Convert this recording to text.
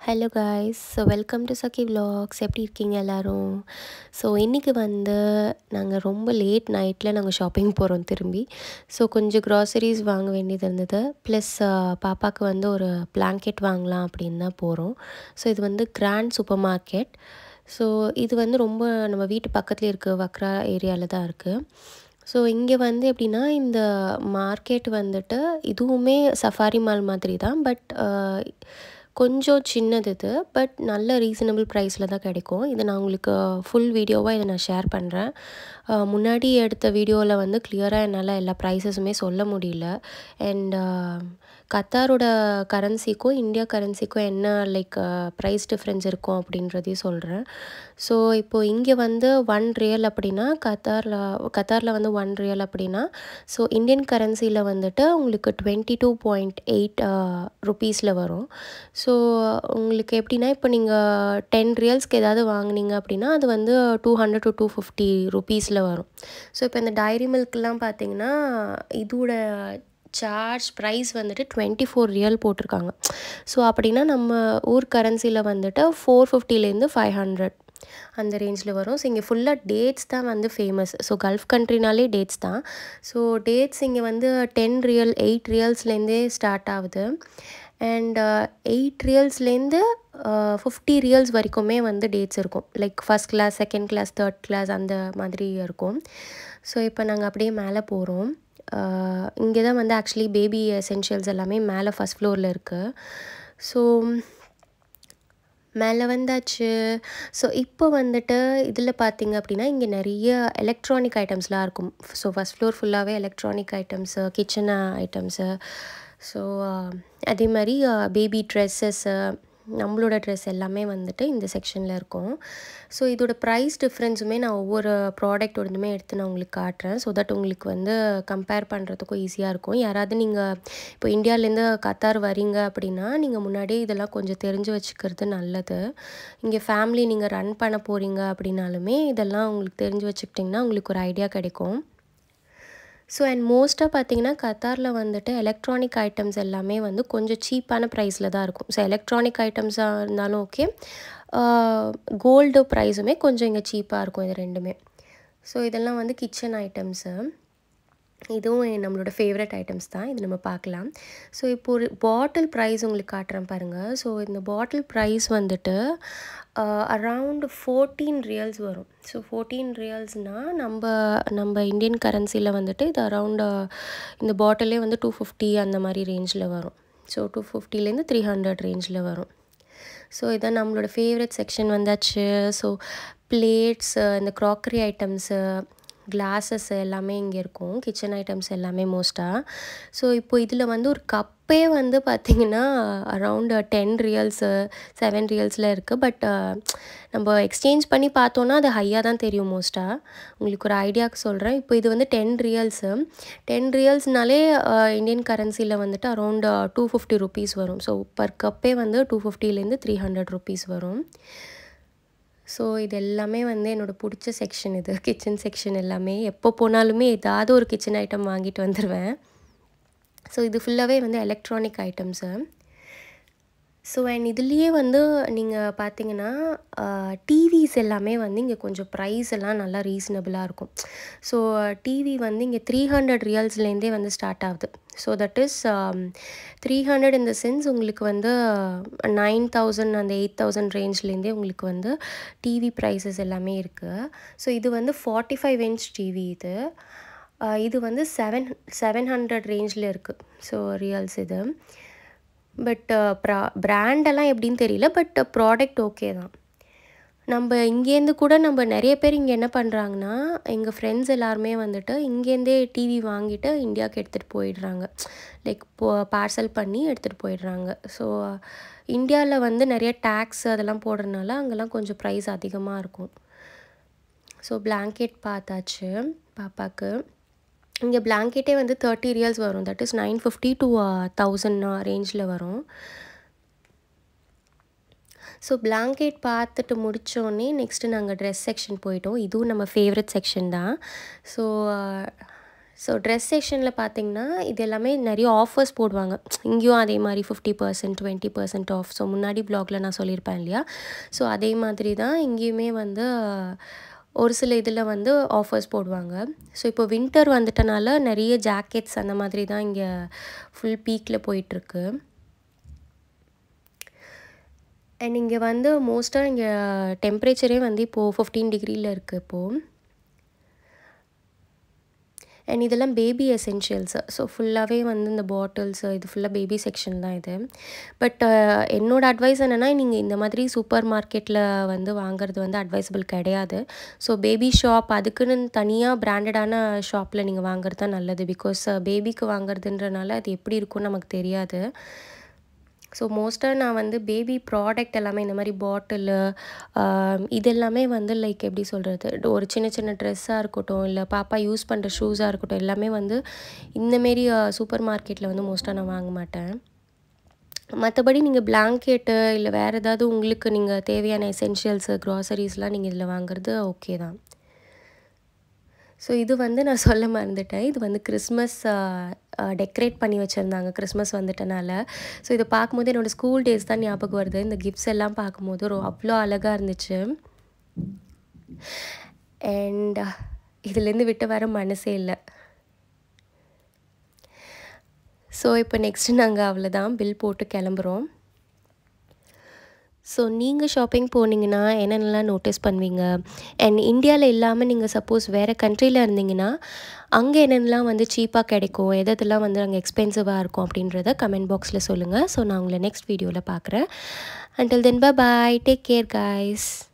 hello guys so welcome to Chakki vlogs எப்படி இருக்கீங்க எல்லோரும் ஸோ இன்றைக்கி வந்து நாங்கள் ரொம்ப லேட் நைட்டில் நாங்கள் ஷாப்பிங் போகிறோம் திரும்பி ஸோ கொஞ்சம் க்ராசரிஸ் வாங்க வேண்டியது இருந்தது ப்ளஸ் பாப்பாவுக்கு வந்து ஒரு பிளாங்கெட் வாங்கலாம் அப்படின்னு தான் போகிறோம் ஸோ இது வந்து கிராண்ட் சூப்பர் மார்க்கெட் ஸோ இது வந்து ரொம்ப நம்ம வீட்டு பக்கத்துலேயே இருக்குது வக்ரா ஏரியாவில் தான் இருக்குது ஸோ இங்கே வந்து எப்படின்னா இந்த மார்க்கெட் வந்துட்டு இதுவுமே சஃபாரி மால் மாதிரி தான் பட் கொஞ்சம் சின்னது இது பட் நல்ல ரீசனபிள் ப்ரைஸில் தான் கிடைக்கும் இது நான் உங்களுக்கு ஃபுல் வீடியோவாக இதை நான் ஷேர் பண்ணுறேன் முன்னாடி எடுத்த வீடியோவில் வந்து கிளியராக என்னால் எல்லா ப்ரைஸஸுமே சொல்ல முடியல அண்ட் கத்தாரோட கரன்சிக்கும் இந்தியா கரன்சிக்கும் என்ன லைக் ப்ரைஸ் டிஃப்ரென்ஸ் இருக்கும் அப்படின்றதையும் சொல்கிறேன் ஸோ இப்போது இங்கே வந்து ஒன் ரியல் அப்படின்னா கத்தாரில் கத்தாரில் வந்து ஒன் ரியல் அப்படின்னா ஸோ இந்தியன் கரன்சியில் வந்துட்டு உங்களுக்கு டுவெண்ட்டி டூ பாயிண்ட் எயிட் ருபீஸில் வரும் ஸோ உங்களுக்கு எப்படின்னா இப்போ நீங்கள் டென் ரியல்ஸ்க்கு ஏதாவது வாங்கினீங்க அப்படின்னா அது வந்து two hundred to two fifty ருபீஸில் வரும் ஸோ இப்போ இந்த டைரி மில்க்லாம் பார்த்தீங்கன்னா இதோட சார்ஜ் ப்ரைஸ் வந்துட்டு டுவெண்ட்டி ஃபோர் ரியல் போட்டிருக்காங்க ஸோ அப்படின்னா நம்ம ஊர் கரன்சியில் வந்துட்டு ஃபோர் ஃபிஃப்டிலேருந்து ஃபைவ் ஹண்ட்ரட் அந்த ரேஞ்சில் வரும் ஸோ இங்கே ஃபுல்லாக டேட்ஸ் தான் வந்து ஃபேமஸ் ஸோ கல்ஃப் கண்ட்ரினாலே டேட்ஸ் தான் ஸோ டேட்ஸ் இங்கே வந்து டென் ரியல் எயிட் ரியல்ஸ்லேருந்தே ஸ்டார்ட் ஆகுது அண்ட் எயிட் ரியல்ஸ்லேருந்து ஃபிஃப்டி ரியல்ஸ் வரைக்குமே வந்து டேட்ஸ் இருக்கும் like first class second class third class அந்த மாதிரி இருக்கும் ஸோ இப்போ நாங்கள் அப்படியே மேலே போகிறோம் இங்கே தான் வந்து ஆக்சுவலி பேபி எசென்ஷியல்ஸ் எல்லாமே மேலே ஃபஸ்ட் ஃப்ளோரில் இருக்குது ஸோ மேலே வந்தாச்சு ஸோ இப்போ வந்துட்டு இதில் பார்த்தீங்க அப்படின்னா இங்கே நிறைய எலக்ட்ரானிக் ஐட்டம்ஸ்லாம் இருக்கும் ஸோ ஃபஸ்ட் ஃப்ளோர் ஃபுல்லாகவே electronic items kitchen items so அதே மாதிரி பேபி ட்ரெஸ்ஸஸ்ஸு நம்மளோட ட்ரெஸ் எல்லாமே வந்துட்டு இந்த செக்ஷனில் இருக்கும் ஸோ இதோட ப்ரைஸ் டிஃப்ரென்ஸுமே நான் ஒவ்வொரு ப்ராடக்ட்டோடதுமே எடுத்து நான் உங்களுக்கு காட்டுறேன் ஸோ தட் உங்களுக்கு வந்து கம்பேர் பண்ணுறதுக்கும் ஈஸியாக இருக்கும் யாராவது நீங்கள் இப்போ இந்தியாவிலேருந்து கத்தார் வரீங்க அப்படின்னா நீங்கள் முன்னாடியே இதெல்லாம் கொஞ்சம் தெரிஞ்சு வச்சுக்கிறது நல்லது இங்கே ஃபேமிலி நீங்கள் ரன் பண்ண போகிறீங்க அப்படின்னாலுமே இதெல்லாம் உங்களுக்கு தெரிஞ்சு வச்சுக்கிட்டிங்கன்னா உங்களுக்கு ஒரு ஐடியா கிடைக்கும் ஸோ அண்ட் மோஸ்ட்டாக பார்த்தீங்கன்னா கத்தாரில் வந்துட்டு எலக்ட்ரானிக் ஐட்டம்ஸ் எல்லாமே வந்து கொஞ்சம் சீப்பான ப்ரைஸில் தான் இருக்கும் ஸோ எலக்ட்ரானிக் ஐட்டம்ஸாக இருந்தாலும் ஓகே கோல்டு ப்ரைஸுமே கொஞ்சம் இங்கே சீப்பாக இருக்கும் இது ரெண்டுமே ஸோ இதெல்லாம் வந்து கிச்சன் ஐட்டம்ஸு இதுவும் நம்மளோட ஃபேவரட் ஐட்டம்ஸ் தான் இது நம்ம பார்க்கலாம் ஸோ இப்போ ஒரு பாட்டில் ப்ரைஸ் உங்களுக்கு காட்டுறேன் பாருங்கள் ஸோ இந்த பாட்டில் ப்ரைஸ் வந்துட்டு அரவுண்டு ஃபோர்டீன் ரியல்ஸ் வரும் ஸோ ஃபோர்டீன் ரியல்ஸ்னால் நம்ம நம்ம இந்தியன் கரன்சியில் வந்துட்டு இது அரவுண்டு இந்த பாட்டிலே வந்து டூ ஃபிஃப்டி அந்த மாதிரி ரேஞ்சில் வரும் ஸோ டூ ஃபிஃப்டிலேருந்து த்ரீ ஹண்ட்ரட் ரேஞ்சில் வரும் ஸோ இதான் நம்மளோட ஃபேவரட் செக்ஷன் வந்தாச்சு ஸோ பிளேட்ஸு இந்த க்ராக்கரி ஐட்டம்ஸு கிளாஸஸ் எல்லாமே இங்கே இருக்கும் கிச்சன் ஐட்டம்ஸ் எல்லாமே மோஸ்ட்டாக ஸோ இப்போ இதில் வந்து ஒரு கப்பே வந்து பார்த்திங்கன்னா அரவுண்டு டென் ரியல்ஸு செவன் ரியல்ஸில் இருக்குது பட் நம்ம எக்ஸ்சேஞ்ச் பண்ணி பார்த்தோன்னா அது ஹையாக தான் தெரியும் மோஸ்ட்டாக உங்களுக்கு ஒரு ஐடியாவுக்கு சொல்கிறேன் இப்போ இது வந்து டென் ரியல்ஸு டென் ரியல்ஸ்னாலே இந்தியன் கரன்சியில் வந்துட்டு அரவுண்டு டூ ஃபிஃப்டி ருபீஸ் வரும் ஸோ பர் கப்பே வந்து டூ ஃபிஃப்டிலேருந்து த்ரீ ஹண்ட்ரட் ருபீஸ் வரும் ஸோ இது எல்லாமே வந்து என்னோடய பிடிச்ச செக்ஷன் இது கிச்சன் செக்ஷன் எல்லாமே எப்போ போனாலுமே ஏதாவது ஒரு கிச்சன் ஐட்டம் வாங்கிட்டு வந்துடுவேன் ஸோ இது ஃபுல்லாகவே வந்து எலக்ட்ரானிக் ஐட்டம்ஸு ஸோ அண்ட் இதுலேயே வந்து நீங்கள் பார்த்தீங்கன்னா டிவிஸ் எல்லாமே வந்து இங்கே கொஞ்சம் ப்ரைஸ் எல்லாம் நல்லா ரீசனபிளாக இருக்கும் ஸோ டிவி வந்து இங்கே த்ரீ ஹண்ட்ரட் ரியல்ஸ்லேருந்தே வந்து ஸ்டார்ட் ஆகுது so that is three hundred இந்த சென்ஸ் உங்களுக்கு வந்து நைன் தௌசண்ட் அந்த எயிட் தௌசண்ட் ரேஞ்ச்லேருந்தே உங்களுக்கு வந்து டிவி ப்ரைஸஸ் எல்லாமே இருக்குது ஸோ இது வந்து ஃபார்ட்டி ஃபைவ் இன்ச் டிவி இது இது வந்து செவன் செவன் ஹண்ட்ரட் ரேஞ்சில் இருக்குது ஸோ ரியல்ஸ் இது பட் ப்ரா பிராண்டெல்லாம் எப்படின்னு தெரியல பட் ப்ராடக்ட் ஓகே தான் நம்ம இங்கேருந்து கூட நம்ம நிறைய பேர் இங்கே என்ன பண்ணுறாங்கன்னா எங்கள் ஃப்ரெண்ட்ஸ் எல்லாருமே வந்துட்டு இங்கேருந்தே டிவி வாங்கிட்டு இந்தியாவுக்கு எடுத்துகிட்டு போயிடுறாங்க லைக் போ பார்சல் பண்ணி எடுத்துகிட்டு போயிடுறாங்க ஸோ இந்தியாவில் வந்து நிறைய டேக்ஸ் அதெல்லாம் போடுறதுனால அங்கெல்லாம் கொஞ்சம் ப்ரைஸ் அதிகமாக இருக்கும் ஸோ பிளாங்கெட் பார்த்தாச்சு பாப்பாவுக்கு இங்கே பிளாங்கெட்டே வந்து தேர்ட்டி ரியல்ஸ் வரும் that is nine fifty to thousand ரேஞ்சில் வரும் ஸோ பிளாங்கெட் பார்த்துட்டு முடித்தோடனே நெக்ஸ்ட்டு நாங்கள் ட்ரெஸ் செக்ஷன் போயிட்டோம் இதுவும் நம்ம ஃபேவரட் செக்ஷன் தான் ஸோ ஸோ ட்ரெஸ் செக்ஷனில் பார்த்தீங்கன்னா இது எல்லாமே நிறைய ஆஃபர்ஸ் போடுவாங்க இங்கேயும் அதே மாதிரி fifty percent twenty percent off so முன்னாடி ப்ளாகில் நான் சொல்லியிருப்பேன் இல்லையா ஸோ அதே மாதிரி தான் இங்கேயுமே வந்து ஒரு சில இதில் வந்து ஆஃபர்ஸ் போடுவாங்க ஸோ இப்போ வின்டர் வந்துட்டனால நிறைய ஜாக்கெட்ஸ் அந்த மாதிரி தான் இங்கே ஃபுல் பீக்கில் போயிட்டுருக்கு அண்ட் இங்கே வந்து மோஸ்ட்டாக இங்கே டெம்ப்ரேச்சரே வந்து இப்போது ஃபிஃப்டீன் டிகிரியில் இருக்குது இப்போது அண்ட் இதெல்லாம் பேபி எசென்ஷியல்ஸு ஸோ ஃபுல்லாகவே வந்து இந்த பாட்டில்ஸு இது ஃபுல்லாக பேபி செக்ஷன் தான் இது பட் என்னோடய அட்வைஸ் என்னென்னா நீங்கள் இந்த மாதிரி சூப்பர் மார்க்கெட்டில் வந்து வாங்குறது வந்து அட்வைசபிள் கிடையாது ஸோ பேபி ஷாப் அதுக்குன்னு தனியாக பிராண்டடான ஷாப்பில் நீங்கள் வாங்குறது தான் நல்லது பிகாஸ் பேபிக்கு வாங்குறதுன்றனால அது எப்படி இருக்கும்னு நமக்கு தெரியாது ஸோ மோஸ்ட்டாக நான் வந்து பேபி ப்ராடக்ட் எல்லாமே இந்த மாதிரி பாட்டிலு இது எல்லாமே வந்து லைக் எப்படி சொல்கிறது ஒரு சின்ன சின்ன ட்ரெஸ்ஸாக இருக்கட்டும் இல்லை பாப்பா யூஸ் பண்ணுற ஷூஸாக இருக்கட்டும் எல்லாமே வந்து இந்தமாரி சூப்பர் மார்க்கெட்டில் வந்து மோஸ்ட்டாக நான் வாங்க மாட்டேன் மற்றபடி நீங்கள் பிளாங்கெட்டு இல்லை வேறு ஏதாவது உங்களுக்கு நீங்கள் தேவையான எசென்ஷியல்ஸு க்ராசரிஸ்லாம் நீங்கள் இதில் வாங்குறது ஓகே தான் ஸோ இது வந்து நான் சொல்ல மறந்துட்டேன் இது வந்து கிறிஸ்மஸ் டெக்கரேட் பண்ணி வச்சுருந்தாங்க கிறிஸ்மஸ் வந்துட்டனால ஸோ இதை பார்க்கும்போது என்னோடய ஸ்கூல் டேஸ் தான் ஞாபகம் வருது இந்த கிஃப்ட்ஸ் எல்லாம் பார்க்கும்போது ஒரு அவ்வளோ அழகாக இருந்துச்சு அண்ட் இதுலேருந்து விட்டு வர மனசே இல்லை ஸோ இப்போ நெக்ஸ்ட்டு நாங்கள் அவ்வளோதான் பில் போட்டு கிளம்புறோம் ஸோ நீங்கள் ஷாப்பிங் போனீங்கன்னா என்னென்னலாம் நோட்டீஸ் பண்ணுவீங்க அண்ட் இந்தியாவில் இல்லாமல் நீங்கள் சப்போஸ் வேறு கண்ட்ரியில் இருந்தீங்கன்னா அங்கே என்னென்னலாம் வந்து சீப்பாக கிடைக்கும் எதெல்லாம் வந்து அங்கே எக்ஸ்பென்சிவாக இருக்கும் அப்படின்றத கமெண்ட் பாக்ஸில் சொல்லுங்கள் ஸோ நான் உங்களை நெக்ஸ்ட் வீடியோவில் பார்க்குறேன் until then bye take care guys